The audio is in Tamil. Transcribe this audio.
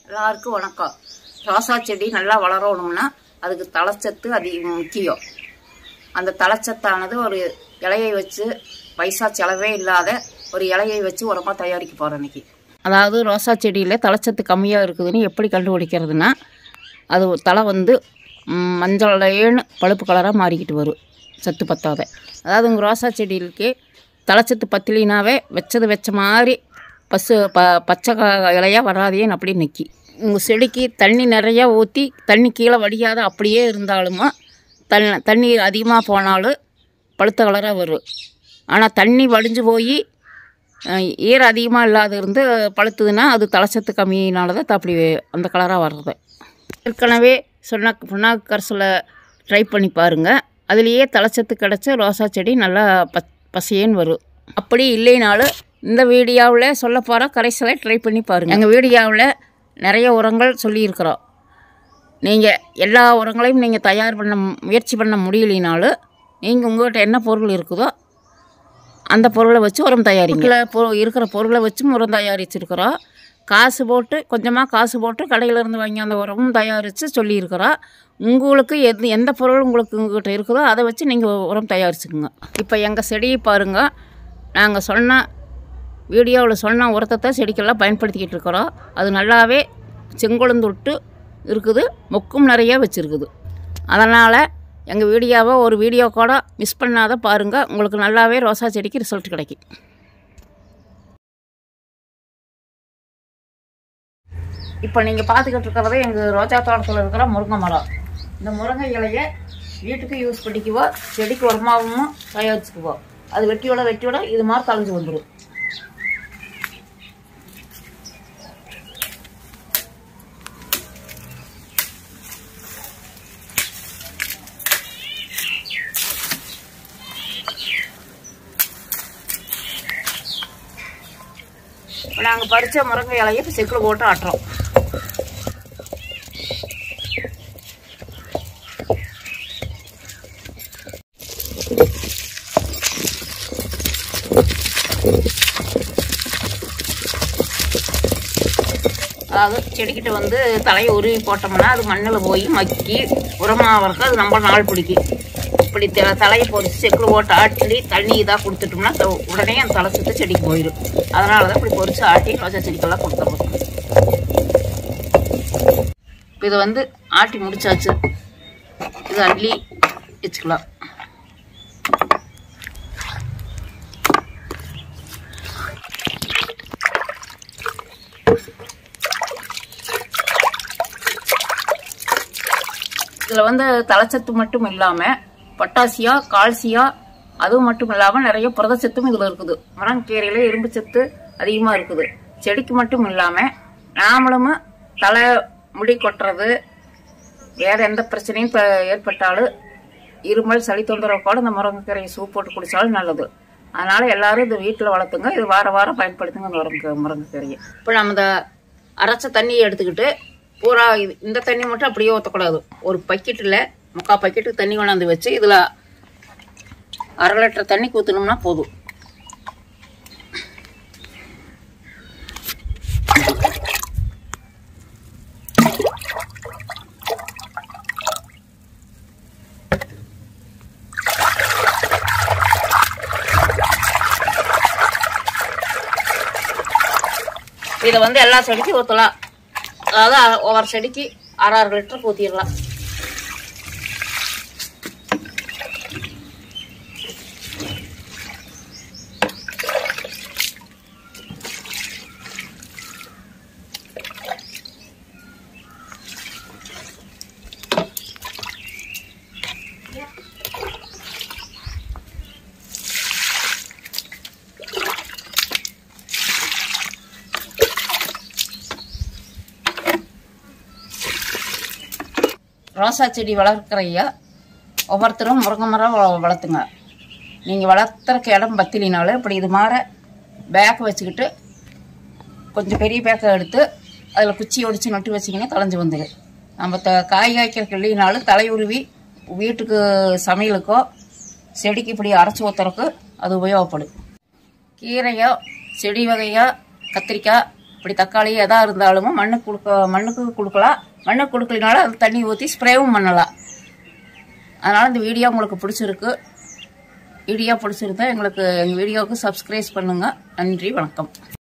எல்லாருக்கும் வணக்கம் ரோசா செடி நல்லா வளரணும்னா அதுக்கு தலைச்சத்து அதிக முக்கியம் அந்த தலைச்சத்தானது ஒரு இலையை வச்சு பைசா செலவே இல்லாத ஒரு இலையை வச்சு உரமாக தயாரிக்க போகிறோம் இன்னைக்கு அதாவது ரோசா செடியில் தலைச்சத்து கம்மியாக இருக்குதுன்னு எப்படி கண்டுபிடிக்கிறதுனா அது தலை வந்து ம், மஞ்சள்லேன்னு பழுப்பு கலராக மாறிக்கிட்டு வரும் சத்து பத்தாத அதாவது உங்கள் ரோசா செடியிலுக்கு தலைச்சத்து பத்திலினாவே வச்சது வச்ச மாதிரி பசு ப பச்சை க- இலையா வராதேன்னு அப்படியே நிற்கி உங்கள் செடிக்கு தண்ணி நிறையா ஊற்றி தண்ணி கீழே வடியாத அப்படியே இருந்தாலுமா தண் தண்ணி அதிகமாக போனாலும் பழுத்த கலராக வரும் ஆனால் தண்ணி வடிஞ்சு போய் ஈரம் அதிகமாக இல்லாத இருந்து பழுத்துதுன்னா அது தலைச்சத்து கம்மியினால தான் அப்படி அந்த கலராக வர்றது ஏற்கனவே சொன்ன புண்ணாக்கு கரைசலை ட்ரை பண்ணி பாருங்கள் அதுலேயே தலைச்சத்து கிடச்சி ரோசா செடி நல்லா பச் பசையேன்னு வரும் அப்படி இல்லைனாலும் இந்த வீடியோவில் சொல்ல போகிற கரைசலை ட்ரை பண்ணி பாருங்கள் எங்கள் வீடியோவில் நிறைய உரங்கள் சொல்லியிருக்கிறோம் நீங்கள் எல்லா உரங்களையும் நீங்கள் தயார் பண்ண முயற்சி பண்ண முடியலினாலும் நீங்கள் உங்கள்கிட்ட என்ன பொருள் இருக்குதோ அந்த பொருளை வச்சு உரம் தயாரிங்க பொ இருக்கிற பொருளை வச்சும் உரம் தயாரிச்சிருக்கிறோம் காசு போட்டு கொஞ்சமாக காசு போட்டு கடையில இருந்து வாங்கி அந்த உரமும் தயாரித்து சொல்லியிருக்கிறோம் உங்களுக்கு எது எந்த பொருள் உங்களுக்கு உங்கள்கிட்ட இருக்குதோ அதை வச்சு நீங்கள் உரம் தயாரிச்சுக்குங்க இப்போ எங்கள் செடியை பாருங்கள் நாங்கள் சொன்ன வீடியோவில் சொன்ன உரத்தை தான் செடிக்கெல்லாம் பயன்படுத்திக்கிட்டு இருக்கிறோம் அது நல்லாவே செங்கொழுந்துட்டு இருக்குது மொக்கும் நிறைய வச்சுருக்குது அதனால் எங்கள் வீடியோவை ஒரு வீடியோ கூட மிஸ் பண்ணாத பாருங்கள் உங்களுக்கு நல்லாவே ரோசா செடிக்கு ரிசல்ட் கிடைக்கும் இப்போ நீங்கள் பார்த்துக்கிட்டு இருக்கிறது எங்கள் ரோஜா தோட்டத்தில் இருக்கிற முருங்கை மரம் இந்த முருங்கை இலையை வீட்டுக்கு யூஸ் பண்ணிக்குவோம் செடிக்கு உரமாகவும் தயாரிச்சுக்குவோம் அது வெட்டியோட வெட்டியோட இது மாதிரி தளைஞ்சு வந்துடும் இப்போ நாங்கள் பறித்த முருங்கை இலையை இப்போ செக்கில் போட்டு ஆட்டுறோம் அதாவது செடிக்கிட்ட வந்து தலையை உருவி போட்டோம்னா அது மண்ணில் போய் மக்கி உரமாகறதுக்கு அது ரொம்ப நாள் பிடிக்கும் இப்படி த- தலையை பொறிச்சு செக்கில் போட்டு ஆட்டி தண்ணி இதாக கொடுத்துட்டோம்னா த- உடனே அந்த தலை சுத்து செடிக்கு போயிடும் அதனால தான் இப்படி பொறிச்சு ஆட்டி ரோஜா செடிக்கெல்லாம் கொடுத்துருவோம் இப்போ இதை வந்து ஆட்டி முடிச்சாச்சு இது அள்ளி வச்சுக்கலாம் இதில் வந்து தலைச்சத்து மட்டும் இல்லாமல் பொட்டாசியம் கால்சியம் அதுவும் மட்டும் இல்லாமல் நிறைய புரதச்சத்தும் இதில் இருக்குது முருங்கைக்கீரையில இரும்பு சத்து அதிகமாக இருக்குது செடிக்கு மட்டும் இல்லாமல் நாமளும் தலை முடி கொட்டுறது வேறு எந்த பிரச்சனையும் இப்போ ஏற்பட்டாலும் இருமல் சளி தொந்தரவு கூட இந்த முருங்கைக்கீரையை சூப் போட்டு குடித்தாலும் நல்லது அதனால் எல்லாரும் இது வீட்டில் வளர்த்துங்க இது வார வாரம் பயன்படுத்துங்க இந்த முருங்கை முருங்கைக்கீரையை இப்போ நம்ம இந்த அரைச்ச தண்ணியை எடுத்துக்கிட்டு பூரா இது இந்த தண்ணி மட்டும் அப்படியே ஊற்றக்கூடாது ஒரு பக்கெட்டில் முக்கால் பக்கெட்டுக்கு தண்ணி கொண்டாந்து வச்சு இதில் அரை லிட்டர் தண்ணி ஊற்றணும்னா போதும் இதை வந்து எல்லா செடிக்கும் ஊற்றலாம் அதாவது அ- ஒவ்வொரு செடிக்கு அரை அரை லிட்டருக்கு ஊற்றிடலாம் ரோசா செடி வளர்க்குறையா ஒவ்வொருத்தரும் முருங்கை மரம் வள- வளர்த்துங்க நீங்கள் வளர்த்துறக்கு இடம் பத்திலினாலும் இப்படி இது மாதிரி பேக் வச்சுக்கிட்டு கொஞ்சம் பெரிய பேக்கை எடுத்து அதில் குச்சி ஒடிச்சு நட்டு வச்சிங்கன்னா தொலைஞ்சு வந்துடும் நம்ம த காய் காய்க்கிறதுக்கு இல்லைனாலும் தலை உருவி வீட்டுக்கு சமையலுக்கோ செடிக்கு இப்படி அரைச்சி ஊற்றுறக்கு அது உபயோகப்படும் கீரையோ செடி வகையோ கத்திரிக்காய் இப்படி தக்காளி எதா இருந்தாலும் மண்ணுக்கு கொடுக்க மண்ணுக்கு கொடுக்கலாம் மண்ணுக்கு கொடுக்கலனாலும் அது தண்ணி ஊற்றி ஸ்ப்ரேவும் பண்ணலாம் அதனால் இந்த வீடியோ உங்களுக்கு பிடிச்சிருக்கு வீடியோ பிடிச்சிருந்தா எங்களுக்கு எங்கள் வீடியோவுக்கு சப்ஸ்கிரைப் பண்ணுங்கள் நன்றி வணக்கம்